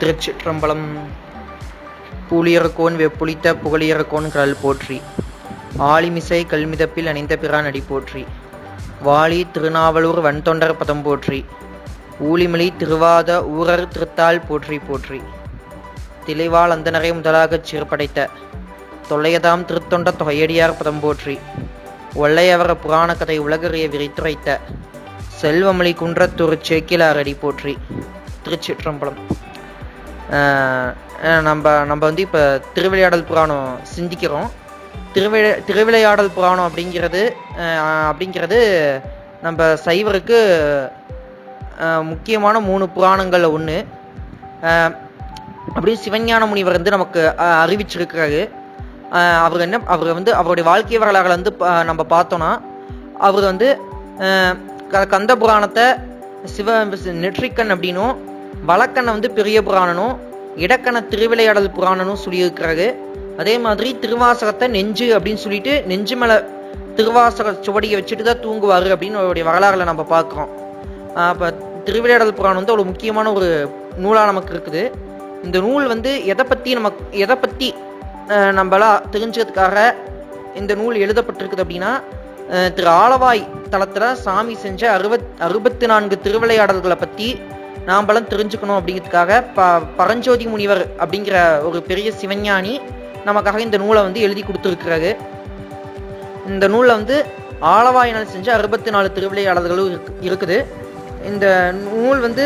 திருச்சிற்றம்பலம் பூலியரக்கோன் வெப்புளித்த புகழியரக்கோன் கடல் போற்றி ஆலிமிசை கல்மிதப்பில் அணிந்த பிரான் அடி போற்றி வாலி திருநாவலூர் வன்தொண்டர் பதம் போற்றி ஊழிமலி திருவாத ஊரர் திருத்தாள் போற்றி போற்றி திளைவால் அந்தனரை முதலாகச் சீர்படைத்த தொல்லையதாம் திருத்தொண்ட தொகையடியார் பதம் போற்றி ஒல்லையவர புராண கதை உலகறிய விரித்துரைத்த செல்வமலி குன்றத்தூர் சேக்கிலார் அடி போற்றி திருச்சிற்றம்பலம் ஆஹ் ஆஹ் நம்ம நம்ம வந்து இப்போ திருவிளையாடல் புராணம் சிந்திக்கிறோம் திருவிழை திருவிளையாடல் புராணம் அப்படிங்கிறது ஆஹ் அப்படிங்கிறது நம்ம சைவருக்கு ஆஹ் முக்கியமான மூணு புராணங்களில் ஒன்று அப்படியே சிவஞான முனிவர் வந்து நமக்கு ஆஹ் அறிவிச்சிருக்கிறாரு ஆஹ் அவர் என்ன அவர் வந்து அவருடைய வாழ்க்கை வரலாறுல வந்து பா- நம்ம பார்த்தோம்னா அவர் வந்து ஆஹ் க- கந்த புராணத்தை சிவ நெற்றிக்கண் அப்படின்னும் வழக்கண்ணை வந்து பெரிய புராணனும் இடக்கண திருவிளையாடல் புராணனும் சொல்லியிருக்கிறாரு அதே மாதிரி திருவாசகத்தை நெஞ்சு அப்படின்னு சொல்லிட்டு நெஞ்சு மேல திருவாசக சுவடியை வச்சுட்டு தான் தூங்குவாரு அப்படின்னு அவருடைய வரலாறுல நம்ம பார்க்குறோம் அப்போ திருவிளையாடல் புராணம் வந்து அவ்வளோ முக்கியமான ஒரு நூலாக நமக்கு இருக்குது இந்த நூல் வந்து எதை பற்றி நமக்கு எதை பற்றி நம்மளா தெரிஞ்சுக்கிறதுக்காக இந்த நூல் எழுதப்பட்டிருக்குது அப்படின்னா அஹ், திரு ஆலவாய் தளத்தில் சாமி செஞ்ச அறுபத் அறுபத்தி நான்கு திருவிளையாடல்களை பற்றி நாம்பலாம் தெரிஞ்சுக்கணும் அப்படிங்கிறதுக்காக ப பரஞ்சோதி முனிவர் அப்படிங்கிற ஒரு பெரிய சிவஞானி நமக்காக இந்த நூலை வந்து எழுதி கொடுத்துருக்கிறாரு இந்த நூலில் வந்து ஆலவாயினால் செஞ்ச அறுபத்தி நாலு திருவிளையாடல்களும் இருக்கு இருக்குது இந்த நூல் வந்து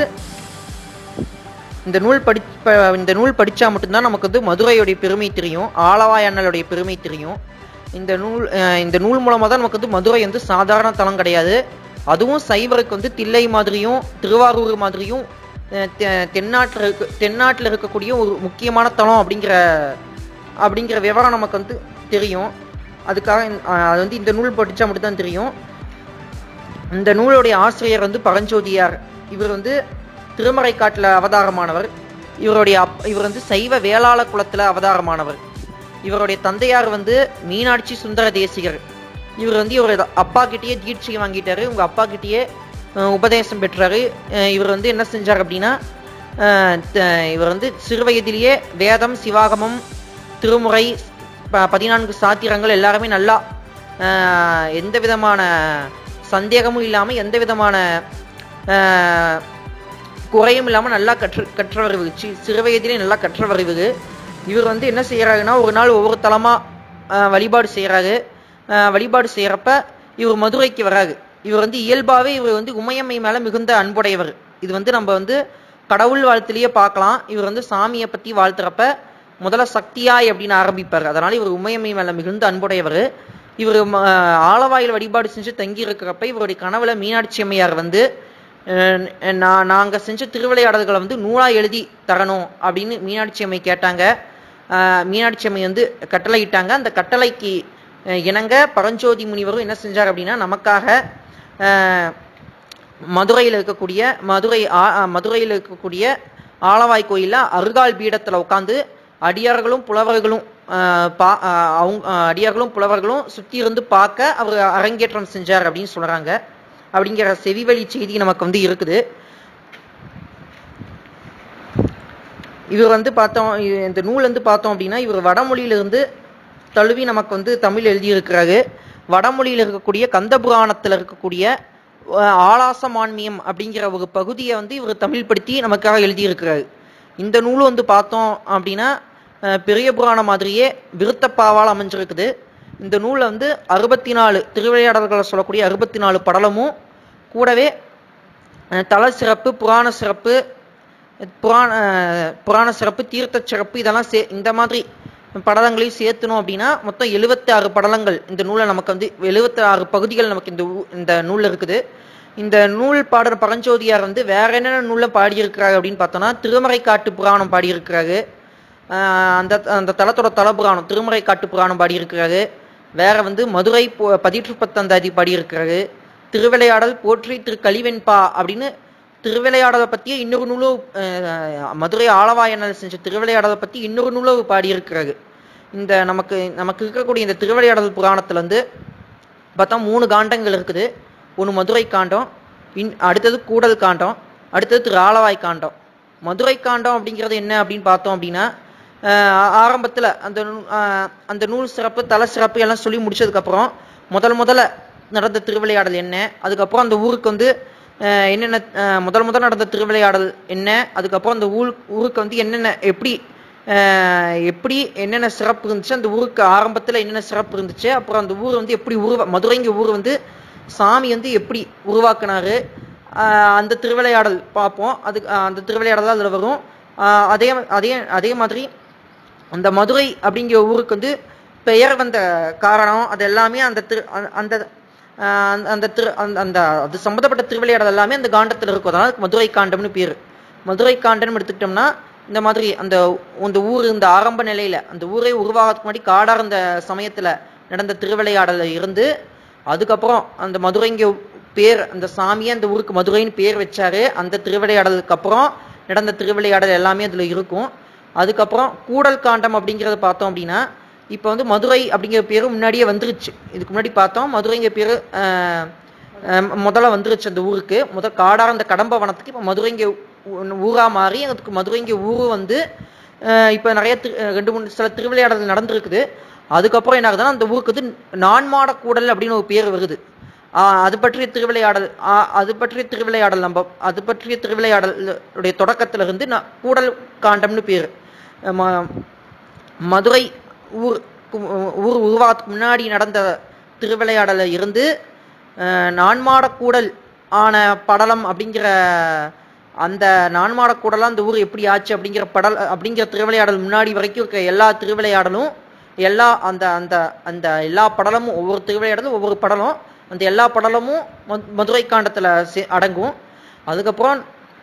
இந்த நூல் படி ப- இந்த நூல் படித்தா மட்டும்தான் நமக்கு வந்து மதுரையுடைய பெருமை தெரியும் ஆலவாய் அண்ணலுடைய பெருமை தெரியும் இந்த நூல் அஹ் இந்த நூல் மூலமாக தான் நமக்கு வந்து மதுரை வந்து சாதாரண தலம் கிடையாது அதுவும் சைவருக்கு வந்து தில்லை மாதிரியும் திருவாரூர் மாதிரியும் அஹ் தெ- தென்னாட்டில் இருக்க தென்னாட்டில் இருக்கக்கூடிய ஒரு முக்கியமான தலம் அப்படிங்கிற அப்படிங்கிற விவரம் நமக்கு வந்து தெரியும் அதுக்காக இந்த- அஹ் அது வந்து இந்த நூல் படித்தா மட்டும்தான் தெரியும் இந்த நூலுடைய ஆசிரியர் வந்து பரஞ்சோதியார் இவர் வந்து திருமறைக்காட்டில் அவதாரமானவர் இவருடைய அப் இவர் வந்து சைவ வேளாள குலத்தில் அவதாரமானவர் இவருடைய தந்தையார் வந்து மீனாட்சி சுந்தர தேசிகர் இவர் வந்து இவரோட அப்பா கிட்டேயே தீட்சை வாங்கிட்டாரு உங்க அப்பா கிட்டேயே அஹ், உபதேசம் பெற்றாரு அஹ், இவர் வந்து என்ன செஞ்சார் அப்படின்னா அஹ், த- இவர் வந்து சிறு வயதிலேயே வேதம் சிவாகமம் திருமுறை ப- பதினான்கு சாத்திரங்கள் எல்லாருமே நல்லா அஹ், எந்த விதமான சந்தேகமும் இல்லாமல் எந்த விதமான அஹ், குறையும் இல்லாமல் நல்லா கற்று கற்றவறிவு சி- சிறு வயதிலே நல்லா கற்றவறிவு இவர் வந்து என்ன செய்யறாருன்னா ஒரு நாள் ஒவ்வொரு தலமாக வழிபாடு செய்கிறாரு வழிபாடு செய்கிறப்ப இவர் மதுரைக்கு வராரு இவர் வந்து இயல்பாகவே இவர் வந்து உமையம்மை மேலே மிகுந்த அன்புடையவர் இது வந்து நம்ம வந்து கடவுள் வாழ்த்துலேயே பார்க்கலாம் இவர் வந்து சாமியை பற்றி வாழ்த்துறப்ப முதல்ல சக்தியாய் அப்படின்னு ஆரம்பிப்பார் அதனால இவர் உமையம்மை மேலே மிகுந்த அன்புடையவர் இவர் ஆலவாயில் வழிபாடு செஞ்சு தங்கி இருக்கிறப்ப இவருடைய கனவுல மீனாட்சி அம்மையார் வந்து அஹ் நான் நாங்கள் செஞ்ச திருவிளையாடல்களை வந்து நூலாக எழுதி தரணும் அப்படின்னு மீனாட்சி அம்மை கேட்டாங்க அஹ் மீனாட்சி அம்மை வந்து கட்டளையிட்டாங்க அந்த கட்டளைக்கு அஹ் இணங்க பரஞ்சோதி முனிவரும் என்ன செஞ்சார் அப்படின்னா நமக்காக அஹ் மதுரையில் இருக்கக்கூடிய மதுரை ஆ- அஹ் மதுரையில் இருக்கக்கூடிய ஆலவாய் கோயிலில் அருகால் பீடத்தில் உட்காந்து அடியார்களும் புலவர்களும் அஹ், பா அஹ், அவங்க அஹ், அடியார்களும் புலவர்களும் சுற்றி இருந்து பார்க்க அவர் அரங்கேற்றம் செஞ்சார் அப்படின்னு சொல்றாங்க அப்படிங்கிற செவிவழி செய்தி நமக்கு வந்து இருக்குது இவர் வந்து பார்த்தோம் இ- இந்த நூல் வந்து பார்த்தோம் அப்படின்னா இவர் வடமொழியிலிருந்து தழுவி நமக்கு வந்து தமிழ் எழுதியிருக்கிறாரு வடமொழியில் இருக்கக்கூடிய கந்த புராணத்தில் இருக்கக்கூடிய அஹ், ஆலாசமான்மியம் அப்படிங்கிற ஒரு பகுதியை வந்து இவர் தமிழ்படுத்தி நமக்காக எழுதியிருக்கிறாரு இந்த நூல் வந்து பார்த்தோம் அப்படின்னா அஹ், பெரிய புராணம் மாதிரியே விருத்தப்பாவால் அமைஞ்சிருக்குது இந்த நூலில் வந்து அறுபத்தி நாலு திருவிளையாடல்களை சொல்லக்கூடிய அறுபத்தி நாலு படலமும் கூடவே அஹ், தல சிறப்பு புராண சிறப்பு புராண அஹ், புராண சிறப்பு தீர்த்த சிறப்பு இதெல்லாம் சே இந்த மாதிரி படலங்களையும் சேர்த்தணும் அப்படின்னா மொத்தம் எழுபத்தி ஆறு படலங்கள் இந்த நூலை நமக்கு வந்து எழுபத்தி ஆறு பகுதிகள் நமக்கு இந்த ஊ- இந்த நூலில் இருக்குது இந்த நூல் பாடுற பரஞ்சோதியார் வந்து வேற என்னென்ன நூலில் பாடியிருக்கிறாரு அப்படின்னு பார்த்தோம்னா திருமறைக்காட்டு புராணம் பாடியிருக்கிறாரு ஆஹ் அந்த அந்த தலத்தோட தல புராணம் திருமறைக்காட்டு புராணம் பாடியிருக்கிறாரு வேற வந்து மதுரை போ- பதிற்று பத்தந்தாதி பாடியிருக்கிறாரு திருவிளையாடல் போற்றி திரு கலிவெண்பா அப்படின்னு திருவிளையாடலை பற்றிய இன்னொரு நூலும் அஹ், மதுரை ஆளவாயனால் செஞ்ச திருவிளையாடலை பற்றி இன்னொரு நூலும் பாடியிருக்கிறாரு இந்த நமக்கு நமக்கு இருக்கக்கூடிய இந்த திருவிளையாடல் புராணத்துல வந்து பார்த்தா மூணு காண்டங்கள் இருக்குது ஒன்று மதுரை காண்டம் இன் அடுத்தது கூடல் காண்டம் அடுத்தது திரு ஆலவாய் காண்டம் மதுரை காண்டம் அப்படிங்கிறது என்ன அப்படின்னு பார்த்தோம் அப்படின்னா ஆஹ் ஆரம்பத்துல அந்த நூ- ஆஹ் அந்த நூல் சிறப்பு தல சிறப்பு எல்லாம் சொல்லி முடிச்சதுக்கு அப்புறம் முதல் முதல்ல நடந்த திருவிளையாடல் என்ன அதுக்கப்புறம் அந்த ஊருக்கு வந்து ஆஹ் என்னென்ன ஆஹ் முதல் முதல் நடந்த திருவிளையாடல் என்ன அதுக்கப்புறம் அந்த ஊர் ஊருக்கு வந்து என்னென்ன எப்படி ஆஹ் எப்படி என்னென்ன சிறப்பு இருந்துச்சு அந்த ஊருக்கு ஆரம்பத்துல என்னென்ன சிறப்பு இருந்துச்சு அப்புறம் அந்த ஊர் வந்து எப்படி உருவ மதுரைங்க ஊர் வந்து சாமி வந்து எப்படி உருவாக்குனாரு ஆஹ் அந்த திருவிளையாடல் பார்ப்போம் அது ஆஹ் அந்த திருவிளையாடல் தான் அதில் வரும் ஆஹ் அதே அதே அதே மாதிரி அந்த மதுரை அப்படிங்கிற ஊருக்கு வந்து பெயர் வந்த காரணம் அது எல்லாமே அந்த திரு அந்த- அந்த ஆஹ் அந்த- அந்த திரு அந்த அந்த அது சம்மந்தப்பட்ட திருவிளையாடல் எல்லாமே அந்த காண்டத்தில் இருக்கும் அதனால மதுரை காண்டம்னு பேர் மதுரை காண்டம்னு எடுத்துக்கிட்டோம்னா இந்த மாதிரி அந்த அந்த ஊர் இந்த ஆரம்ப நிலையில அந்த ஊரே உருவாகிறதுக்கு முன்னாடி காடா இருந்த சமயத்துல நடந்த திருவிளையாடல்ல இருந்து அதுக்கப்புறம் அந்த மதுரைங்க பேர் அந்த சாமியே அந்த ஊருக்கு மதுரைன்னு பேர் வச்சாரு அந்த திருவிளையாடலுக்கு அப்புறம் நடந்த திருவிளையாடல் எல்லாமே அதுல இருக்கும் அதுக்கப்புறம் கூடல் காண்டம் அப்படிங்கறத பார்த்தோம் அப்படின்னா இப்போ வந்து மதுரை அப்படிங்கிற பேரு முன்னாடியே வந்துருச்சு இதுக்கு முன்னாடி பார்த்தோம் மதுரைங்கிற பேரு ஆஹ், ஆஹ், முதல்ல வந்துருச்சு அந்த ஊருக்கு முதல் காடா அந்த கடம்ப வனத்துக்கு இப்போ மதுரைங்க ஊ- ஊரா மாறி அதுக்கு மதுரைங்க ஊரு வந்து ஆஹ், இப்போ நிறைய திரு- ஆஹ், ரெண்டு மூணு சில திருவிளையாடல் நடந்திருக்குது அதுக்கப்புறம் என்ன ஆகுதுன்னா அந்த ஊருக்கு வந்து நான்மாட கூடல் அப்படின்னு ஒரு பேர் வருது ஆஹ், அது பற்றிய திருவிளையாடல் ஆஹ், அது பற்றிய திருவிளையாடல் நம்ம அது பற்றிய திருவிளையாடல் உடைய தொடக்கத்துல இருந்து ந- கூடல் காண்டம்னு பேர் ம- மதுரை ஊர் கு- ஊர் உருவாகத்துக்கு முன்னாடி நடந்த திருவிளையாடல இருந்து அஹ், நான்மாடக்கூடல் ஆன படலம் அப்படிங்கிற அந்த நான்மாடக்கூடலாம் அந்த ஊர் எப்படி ஆச்சு அப்படிங்கிற படல் அப்படிங்கிற திருவிளையாடல் முன்னாடி வரைக்கும் இருக்க எல்லா திருவிளையாடலும் எல்லா அந்த அந்த அந்த எல்லா படலமும் ஒவ்வொரு திருவிளையாடலும் ஒவ்வொரு படலம் அந்த எல்லா படலமும் மது- மதுரை காண்டத்துல சே- அடங்கும் அதுக்கப்புறம்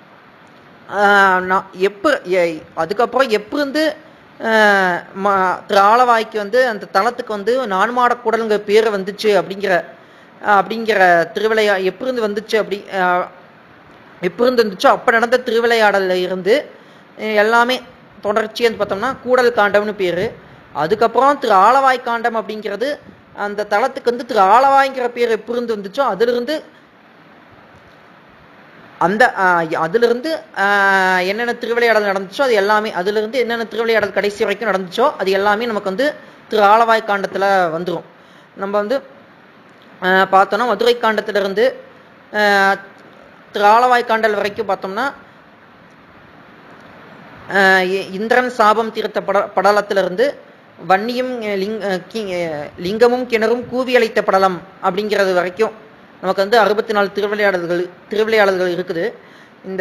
ஆஹ் நான் எப்ப எ- அதுக்கப்புறம் எப்பிருந்து ஆஹ் ம- திரு ஆலவாய்க்கு வந்து அந்த தலத்துக்கு வந்து நான்மாட கூடலுங்கிற பேர் வந்துச்சு அப்படிங்கிற ஆஹ் அப்படிங்கிற திருவிளையா எப்பிருந்து வந்துச்சு அப்படி ஆஹ் எப்பிருந்து இருந்துச்சோ அப்ப நடந்த திருவிளையாடல்ல இருந்து அஹ் எல்லாமே தொடர்ச்சியா வந்து பார்த்தோம்னா கூடல் காண்டம்னு பேரு அதுக்கப்புறம் திரு ஆலவாய் காண்டம் அப்படிங்கிறது அந்த தலத்துக்கு வந்து திரு ஆலவாய்ங்கிற பேர் எப்பிருந்து வந்துச்சோ அதுல இருந்து அந்த ஆஹ், அதிலிருந்து ஆஹ், என்னென்ன திருவிளையாடல் நடந்துச்சோ அது எல்லாமே அதிலிருந்து என்னென்ன திருவிளையாடல் கடைசி வரைக்கும் நடந்துச்சோ அது எல்லாமே நமக்கு வந்து திரு ஆலவாய் காண்டத்துல வந்துரும் நம்ம வந்து ஆஹ், பார்த்தோம்னா மதுரை காண்டத்துல இருந்து ஆஹ், திரு ஆலவாய் காண்டல் வரைக்கும் பார்த்தோம்னா ஆஹ், இ- இந்திரன் சாபம் தீர்த்த பட படலத்திலிருந்து வன்னியும் அஹ், லிங் அஹ், கி- அஹ், லிங்கமும் கிணறும் கூவி அழைத்த படலம் அப்படிங்கிறது வரைக்கும் நமக்கு வந்து அறுபத்தி நாலு திருவிளையாடல்கள் திருவிளையாடல்கள் இருக்குது இந்த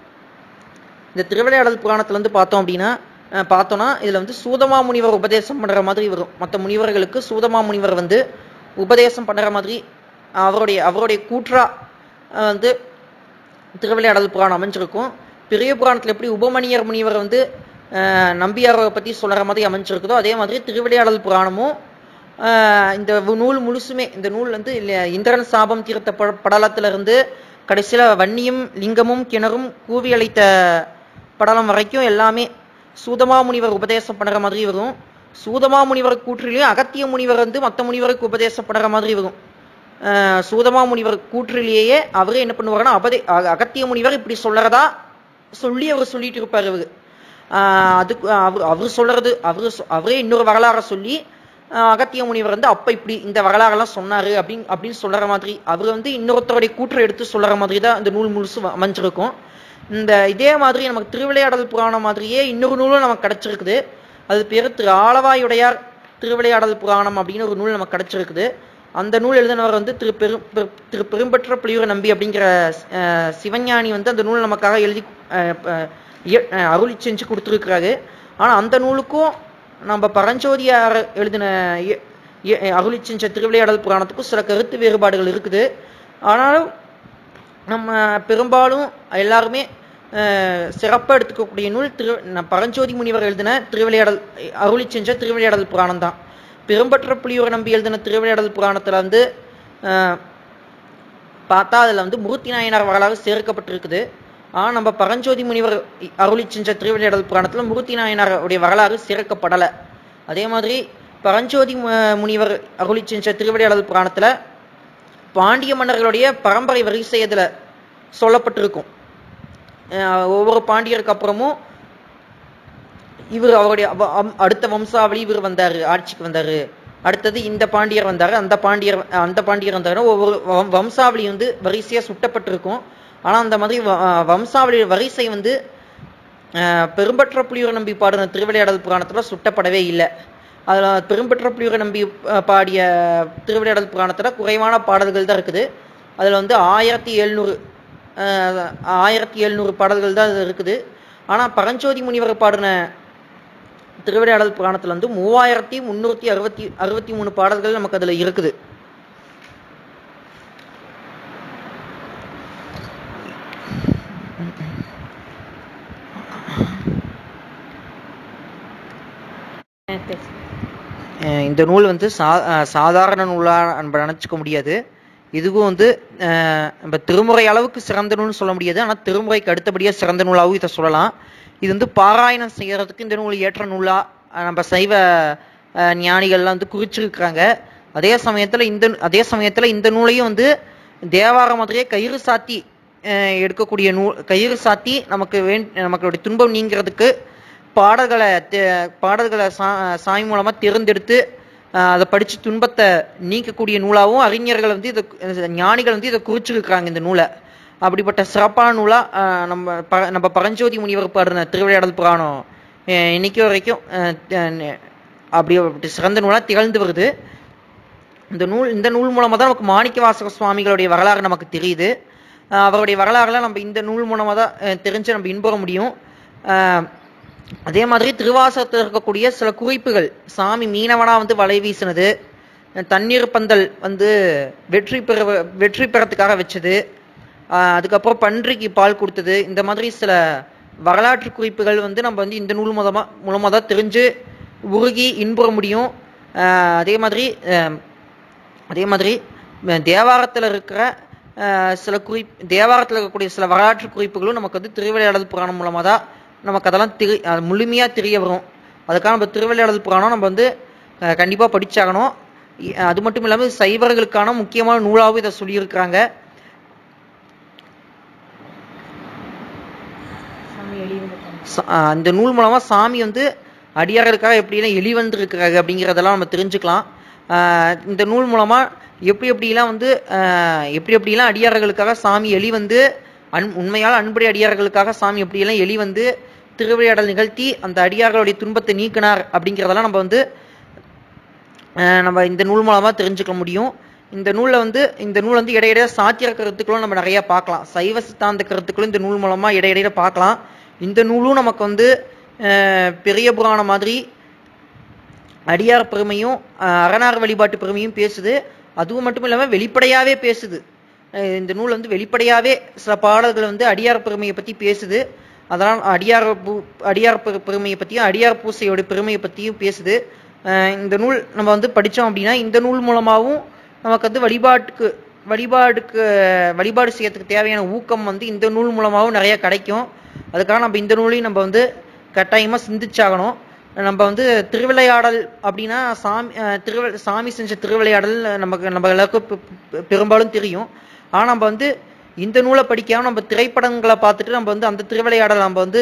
இந்த திருவிளையாடல் புராணத்துல வந்து பார்த்தோம் அப்படின்னா அஹ், பார்த்தோம்னா இதுல வந்து சூதமா முனிவர் உபதேசம் பண்ற மாதிரி வரும் மற்ற முனிவர்களுக்கு சூதமா முனிவர் வந்து உபதேசம் பண்ற மாதிரி அவருடைய அவருடைய கூற்றா அஹ், வந்து திருவிளையாடல் புராணம் அமைஞ்சிருக்கும் பெரிய புராணத்துல எப்படி உபமணியர் முனிவர் வந்து அஹ், நம்பியாரை பத்தி சொல்ற மாதிரி அமைஞ்சிருக்குதோ அதே மாதிரி திருவிளையாடல் புராணமும் ஆஹ் இந்த வு- நூல் முழுசுமே இந்த நூல் வந்து இல்ல- இந்திரன் சாபம் தீர்த்த பட படலத்துல இருந்து கடைசியில வன்னியும் லிங்கமும் கிணறும் கூவி அழைத்த படலம் வரைக்கும் எல்லாமே சூதமா முனிவர் உபதேசம் பண்ற மாதிரி வரும் சூதமா முனிவர் கூற்றிலையும் அகத்திய முனிவர் வந்து மற்ற முனிவருக்கு உபதேசம் பண்ற மாதிரி வரும் ஆஹ் சூதமா முனிவர் கூற்றிலேயே அவரே என்ன பண்ணுவாருன்னா அபதே அக- அகத்திய முனிவர் இப்படி சொல்றதா சொல்லி அவர் சொல்லிட்டு இருப்பாரு இவரு ஆஹ் அதுக்கு அவர் அவர் சொல்றது அவரு சொ- அவரே இன்னொரு வரலாறை சொல்லி ஆஹ் அகத்திய முனிவர் வந்து அப்ப இப்படி இந்த வரலாறெல்லாம் சொன்னாரு அப்படின்னு அப்படின்னு சொல்ற மாதிரி அவர் வந்து இன்னொருத்தருடைய கூற்றை எடுத்து சொல்ற மாதிரி தான் இந்த நூல் முழுசு அமைஞ்சிருக்கும் இந்த இதே மாதிரி நமக்கு திருவிளையாடல் புராணம் மாதிரியே இன்னொரு நூலும் நமக்கு கிடைச்சிருக்குது அது பேரு திரு ஆலவாயுடையார் திருவிளையாடல் புராணம் அப்படின்னு ஒரு நூல் நமக்கு கிடைச்சிருக்குது அந்த நூல் எழுதினவர் வந்து திரு பெரு பெரு- திரு பெரும்பற்ற புலியூர நம்பி அப்படிங்கிற அஹ், சிவஞானி வந்து அந்த நூல் நமக்காக எழுதி அஹ், அஹ், இய- அஹ், அருளி செஞ்சு கொடுத்துருக்குறாரு ஆனா அந்த நூலுக்கும் நம்ம பரஞ்சோதியார் எழுதின இய- இய- அருளி செஞ்ச திருவிளையாடல் புராணத்துக்கும் சில கருத்து வேறுபாடுகள் இருக்குது ஆனாலும் நம்ம பெரும்பாலும் எல்லாருமே சிறப்பாக எடுத்துக்கக்கூடிய நூல் திரு ந- பரஞ்சோதி முனிவர் எழுதின திருவிளையாடல் அருளி செஞ்ச திருவிளையாடல் புராணம் தான் பெரும்பற்ற புலியூர் நம்பி எழுதின திருவிளையாடல் புராணத்துல வந்து அஹ், பார்த்தா அதுல வந்து மூர்த்தி நாயனார் வரலாறு சேர்க்கப்பட்டிருக்குது ஆனா நம்ம பரஞ்சோதி முனிவர் இ- அருளி செஞ்ச திருவிளையாடல் புராணத்துல மூர்த்தி நாயனாருடைய வரலாறு சேர்க்கப்படல அதே மாதிரி பரஞ்சோதி மு- முனிவர் அருளி செஞ்ச திருவிளையாடல் புராணத்துல பாண்டிய மன்னர்களுடைய பரம்பரை வரிசை அதுல சொல்லப்பட்டிருக்கும் அஹ் ஒவ்வொரு பாண்டியருக்கு அப்புறமும் இவர் அவருடைய அவ- அம்- அடுத்த வம்சாவளி இவர் வந்தாரு ஆட்சிக்கு வந்தாரு அடுத்தது இந்த பாண்டியர் வந்தாரு அந்த பாண்டியர் அந்த பாண்டியர் வந்தாரு ஒவ்வொரு வம்- வம்சாவளி வந்து வரிசையா சுட்டப்பட்டிருக்கும் ஆனா அந்த மாதிரி வ- அஹ் வம்சாவளி வரிசை வந்து அஹ் பெரும்பற்ற புலியூர் நம்பி பாடின திருவிளையாடல் புராணத்துல சுட்டப்படவே இல்லை அதுல பெரும்பற்ற புலியூர் நம்பி அஹ், பாடிய திருவிளையாடல் புராணத்துல குறைவான பாடல்கள் தான் இருக்குது அதுல வந்து ஆயிரத்தி எழுநூறு ஆயிரத்தி எழுநூறு பாடல்கள் தான் அது இருக்குது ஆனா பரஞ்சோதி முனிவர் பாடின திருவிளையாடல் புராணத்துல வந்து மூவாயிரத்தி முன்னூத்தி அறுபத்தி அறுபத்தி மூணு பாடல்கள் நமக்கு அதுல இருக்குது அஹ் இந்த நூல் வந்து சா அஹ் சாதாரண நூலா நம்ம நினச்சிக்க முடியாது இதுவும் வந்து அஹ் நம்ம திருமுறை அளவுக்கு சிறந்த நூல்னு சொல்ல முடியாது ஆனால் திருமுறைக்கு அடுத்தபடியாக சிறந்த நூலாகவும் இதை சொல்லலாம் இது வந்து பாராயணம் செய்யறதுக்கு இந்த நூல் ஏற்ற நூலா அஹ் நம்ம சைவ அஹ், ஞானிகள்லாம் வந்து குறிச்சிருக்கிறாங்க அதே சமயத்தில் இந்த அதே சமயத்தில் இந்த நூலையும் வந்து தேவார மாதிரியே கயிறு சாத்தி அஹ், எடுக்கக்கூடிய நூல் கயிறு சாத்தி நமக்கு வேண் நமக்களுடைய துன்பம் நீங்கிறதுக்கு பாடல்களை தே- பாடல்களை சா சாமி மூலமா தேர்ந்தெடுத்து அஹ், அதை படிச்சு துன்பத்தை நீக்கக்கூடிய நூலாகவும் அறிஞர்கள் வந்து இதை கு- ஞானிகள் வந்து இதை குறிச்சிருக்கிறாங்க இந்த நூலை அப்படிப்பட்ட சிறப்பான நூலா அஹ், நம்ம ப நம்ம பரஞ்சோதி முனிவர் பாடின திருவிளையாடல் புராணம் அஹ், இன்னைக்கு வரைக்கும் அஹ், அஹ், அப்படி அப்படி சிறந்த நூலா திகழ்ந்து வருது இந்த நூல் இந்த நூல் மூலமா தான் நமக்கு மாணிக்கவாசக சுவாமிகளுடைய வரலாறு நமக்கு தெரியுது அஹ் அவருடைய வரலாறுலாம் நம்ம இந்த நூல் மூலமா தான் அஹ், தெரிஞ்சு நம்ம இன்புற முடியும் அஹ், அதே மாதிரி திருவாசகத்தில் இருக்கக்கூடிய சில குறிப்புகள் சாமி மீனவனா வந்து வலை வீசினது அஹ், தண்ணீர் பந்தல் வந்து வெற்றி பெற வெற்றி பெறத்துக்காக வச்சது அஹ், அதுக்கப்புறம் பன்றிக்கு பால் கொடுத்தது இந்த மாதிரி சில வரலாற்று குறிப்புகள் வந்து நம்ம வந்து இந்த நூல் மூலமா மூலமா தான் தெரிஞ்சு உருகி இன்புற முடியும் அஹ், அதே மாதிரி அஹ், அதே மாதிரி அஹ், தேவாரத்துல இருக்கிற அஹ், சில குறிப் தேவாரத்துல இருக்கக்கூடிய சில வரலாற்று குறிப்புகளும் நமக்கு வந்து திருவிளையாடல் புராணம் மூலமா தான் நமக்கு அதெல்லாம் தெரி அது முழுமையா தெரிய வரும் அதுக்காக நம்ம திருவிளையாடல் புராணம் நம்ம வந்து அஹ், கண்டிப்பா படிச்சாகணும் இ- அது மட்டும் இல்லாமல் சைவர்களுக்கான முக்கியமான நூலாகவும் இதை சொல்லியிருக்கிறாங்க ச- அஹ், அந்த நூல் மூலமா சாமி வந்து அடியார்களுக்காக எப்படியெல்லாம் எளிவந்து இருக்கிறாங்க அப்படிங்கிறதெல்லாம் நம்ம தெரிஞ்சுக்கலாம் அஹ், இந்த நூல் மூலமா எப்படி எப்படிலாம் வந்து அஹ், எப்படி எப்படிலாம் அடியார்களுக்காக சாமி எலி வந்து அன் உண்மையால் அன்புடைய அடியார்களுக்காக சாமி எப்படியெல்லாம் எலி வந்து திருவிளையாடல் நிகழ்த்தி அந்த அடியார்களுடைய துன்பத்தை நீக்கினார் அப்படிங்கிறதெல்லாம் நம்ம வந்து அஹ், நம்ம இந்த நூல் மூலமா தெரிஞ்சுக்க முடியும் இந்த நூல்ல வந்து இந்த நூல் வந்து இடையிடையே சாத்திர கருத்துக்களும் நம்ம நிறைய பார்க்கலாம் சைவ சித்தாந்த கருத்துக்களும் இந்த நூல் மூலமா இடையிடையே பார்க்கலாம் இந்த நூலும் நமக்கு வந்து அஹ், பெரிய புராணம் மாதிரி அடியார் பெருமையும் அஹ், அரணார் வழிபாட்டு பெருமையும் பேசுது அதுவும் மட்டும் இல்லாமல் வெளிப்படையாவே பேசுது அஹ் இந்த நூல் வந்து வெளிப்படையாவே சில பாடல்கள் வந்து அடியார் பெருமையை பத்தி பேசுது அதனால் அடியார் பூ- அடியார் பெரு- பெருமையை பத்தியும் அடியார் பூசையோட பெருமையை பத்தியும் பேசுது அஹ் இந்த நூல் நம்ம வந்து படிச்சோம் அப்படின்னா இந்த நூல் மூலமாகவும் நமக்கு வந்து வழிபாட்டுக்கு வழிபாடுக்கு வழிபாடு செய்யறதுக்கு தேவையான ஊக்கம் வந்து இந்த நூல் மூலமாகவும் நிறைய கிடைக்கும் அதுக்காக நம்ம இந்த நூலையும் நம்ம வந்து கட்டாயமா சிந்திச்சாகணும் நம்ம வந்து திருவிளையாடல் அப்படின்னா சாமி அஹ் திருவ சாமி செஞ்ச திருவிளையாடல் நமக்கு நம்ம எல்லாருக்கும் பெ- பெ- பெரும்பாலும் தெரியும் ஆனா நம்ம வந்து இந்த நூலை படிக்காம நம்ம திரைப்படங்களை பார்த்துட்டு நம்ம வந்து அந்த திருவிளையாடல் நம்ம வந்து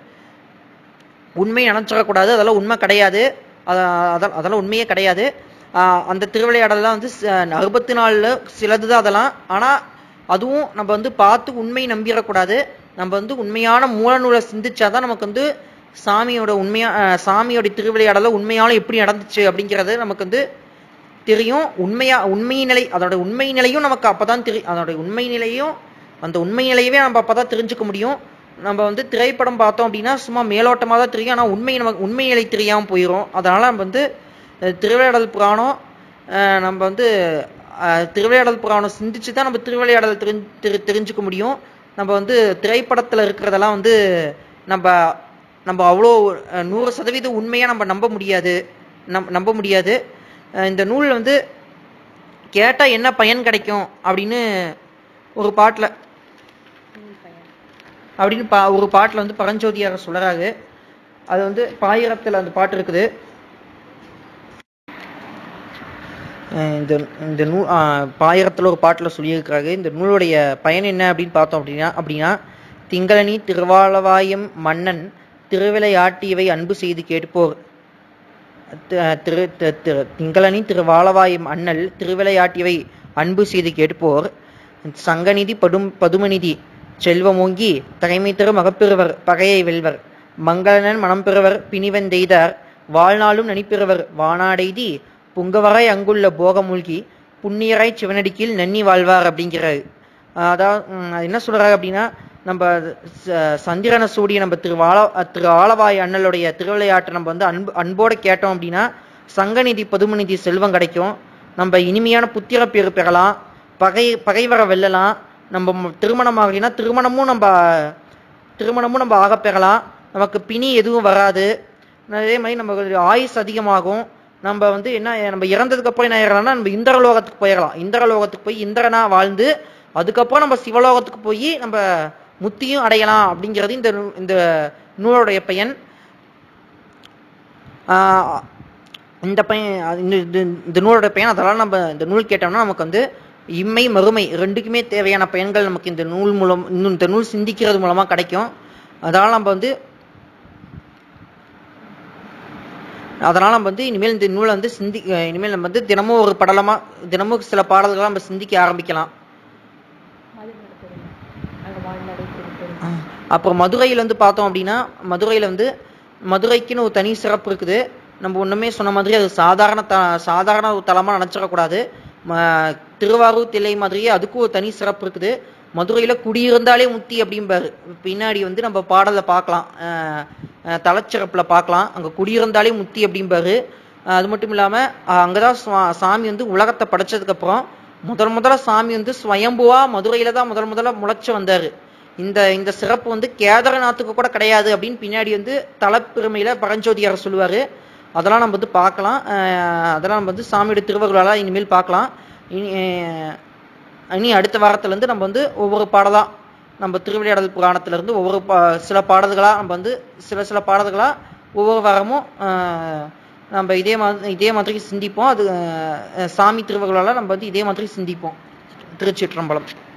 உண்மை நினைச்சிடக்கூடாது அதெல்லாம் உண்மை கிடையாது அத- அத- அதெல்லாம் உண்மையே கிடையாது ஆஹ் அந்த திருவிளையாடலாம் வந்து அறுபத்தி நாலுல சிலது தான் அதெல்லாம் ஆனா அதுவும் நம்ம வந்து பார்த்து உண்மை நம்பிடக்கூடாது நம்ம வந்து உண்மையான மூலநூலை சிந்திச்சாதான் நமக்கு வந்து சாமியோட உண்மையா ஆஹ் சாமியோட திருவிளையாடல உண்மையால எப்படி நடந்துச்சு அப்படிங்கிறது நமக்கு வந்து தெரியும் உண்மையா உண்மை நிலை அதோட உண்மை நிலையும் நமக்கு அப்பதான் தெரியும் அதோட உண்மை நிலையும் அந்த உண்மை நிலையவே நம்ம அப்பதான் தெரிஞ்சுக்க முடியும் நம்ம வந்து திரைப்படம் பார்த்தோம் அப்படின்னா சும்மா மேலோட்டமா தான் தெரியும் ஆனா உண்மை நமக்கு உண்மை நிலை தெரியாம போயிடும் அதனால நம்ம வந்து அஹ், திருவிளையாடல் புராணம் அஹ், நம்ம வந்து அஹ், திருவிளையாடல் புராணம் சிந்திச்சு தான் நம்ம திருவிளையாடல் தெரிஞ்சு தெரி- தெரிஞ்சுக்க முடியும் நம்ம வந்து திரைப்படத்துல இருக்கிறதெல்லாம் வந்து நம்ம நம்ம அவ்வளோ அஹ், நூறு சதவீதம் உண்மையா நம்ம நம்ப முடியாது நம் நம்ப முடியாது அஹ், இந்த நூல் வந்து கேட்டா என்ன பயன் கிடைக்கும் அப்படின்னு ஒரு பாட்டுல அப்படின்னு பா ஒரு பாட்டுல வந்து பரஞ்சோதியார் சொல்றாரு அது வந்து பாயிரத்துல அந்த பாட்டு இருக்குது அஹ் இந்த இந்த நூ அஹ் பாயிரத்துல ஒரு பாட்டுல சொல்லியிருக்கிறாரு இந்த நூலுடைய பயன் என்ன அப்படின்னு பார்த்தோம் அப்படின்னா அப்படின்னா திங்களனி திருவாளவாயம் மன்னன் திருவிளையாட்டியவை அன்பு செய்து கேட்போர் தி- திரு தி- திரு- திங்களனி திருவாளவாயம் அண்ணல் திருவிளையாட்டியவை அன்பு செய்து கேட்போர் சங்கநிதி படும் பதுமநிதி செல்வமோங்கி தகைமை தரும் மகப்பெறுவர் பகையை வெல்வர் மங்களனன் மனம் பெறுவர் பிணிவந்தெய்தார் வாழ்நாளும் நனிப்பெறுவர் வானாடெய்தி புங்கவரை அங்குள்ள போகமூழ்கி புண்ணியராய் சிவனடிக்கில் நன்னி வாழ்வார் அப்படிங்கிறாரு ஆஹ் அதாவது உம், அது என்ன சொல்றாரு அப்படின்னா நம்ம ச- சந்திரனை சூடிய நம்ம திரு வாழ திரு ஆலவாய் அண்ணலுடைய திருவிளையாட்டை நம்ம வந்து அன்பு அன்போட கேட்டோம் அப்படின்னா சங்கநிதி பதுமநிதி செல்வம் கிடைக்கும் நம்ம இனிமையான புத்திர பேர் பெறலாம் பகை பகைவரை வெல்லலாம் நம்ம ம- திருமணம் ஆகலைன்னா திருமணமும் நம்ம திருமணமும் நம்ம ஆக பெறலாம் நமக்கு பிணி எதுவும் வராது அதே மாதிரி நம்ம ஆயுஸ் அதிகமாகும் நம்ம வந்து என்ன நம்ம இறந்ததுக்கு அப்புறம் என்ன ஆயிடலாம்னா நம்ம இந்திரலோகத்துக்கு போயிடலாம் இந்திரலோகத்துக்கு போய் இந்திரனா வாழ்ந்து அதுக்கப்புறம் நம்ம சிவலோகத்துக்கு போய் நம்ம முத்தியும் அடையலாம் அப்படிங்கிறது இந்த நூ- இந்த நூலுடைய பயன் ஆஹ் இந்த பையன் அது இந்த இந்த- இந்த நூலோட பயன் அதெல்லாம் நம்ம இந்த நூல் கேட்டோம்னா நமக்கு வந்து இம்மை மறுமை ரெண்டுக்குமே தேவையான பயன்கள் நமக்கு இந்த நூல் மூலம் இன்னும் இந்த நூல் சிந்திக்கிறது மூலமா கிடைக்கும் அதனால நம்ம வந்து அதனால நம்ம வந்து இனிமேல் இந்த நூலை வந்து சிந்தி அஹ் இனிமேல் நம்ம வந்து தினமும் ஒரு படலமா தினமும் சில பாடல்களை நம்ம சிந்திக்க ஆரம்பிக்கலாம் அங்க வாழ்நடை திருப்பெரும் ஆஹ் அப்புறம் மதுரையில் வந்து பார்த்தோம் அப்படின்னா மதுரையில் வந்து மதுரைக்குன்னு ஒரு தனி சிறப்பு இருக்குது நம்ம ஒண்ணுமே சொன்ன மாதிரி அது சாதாரண த சாதாரண ஒரு தலமாக நினச்சிடக்கூடாது ம- திருவாரூர் தில்லை மாதிரியே அதுக்கும் ஒரு தனி சிறப்பு இருக்குது மதுரையில் குடியிருந்தாலே முத்தி அப்படிம்பாரு பின்னாடி வந்து நம்ம பாடலை பார்க்கலாம் ஆஹ் ஆஹ் தலச்சிறப்பில் பார்க்கலாம் அங்கே குடியிருந்தாலே முத்தி அப்படிம்பாரு ஆஹ் அது மட்டும் இல்லாமல் அங்கே தான் சாமி வந்து உலகத்தை படைச்சதுக்கப்புறம் முதல் முதல்ல சாமி வந்து ஸ்வயம்புவா மதுரையில தான் முதல் முதல்ல முளைச்சு வந்தாரு இந்த இந்த சிறப்பு வந்து கேதாரநாத்துக்கு கூட கிடையாது அப்படின்னு பின்னாடி வந்து தலப்பெருமையில பரஞ்சோதியார் சொல்லுவாரு அதெல்லாம் நம்ம வந்து பார்க்கலாம் அஹ் அதெல்லாம் நம்ம வந்து சாமியோட திருவருளால இனிமேல் பார்க்கலாம் இனி அஹ் இனி அடுத்த வாரத்துல இருந்து நம்ம வந்து ஒவ்வொரு பாடலா நம்ம திருவிளையாடல் புராணத்துல இருந்து ஒவ்வொரு பா சில பாடல்களா நம்ம வந்து சில சில பாடல்களா ஒவ்வொரு வாரமும் அஹ், நம்ம இதே மாதிரி இதே மாதிரி சிந்திப்போம் அது அஹ், சாமி திருவருளால நம்ம வந்து இதே மாதிரி சிந்திப்போம் திருச்சிற்றம்பலம்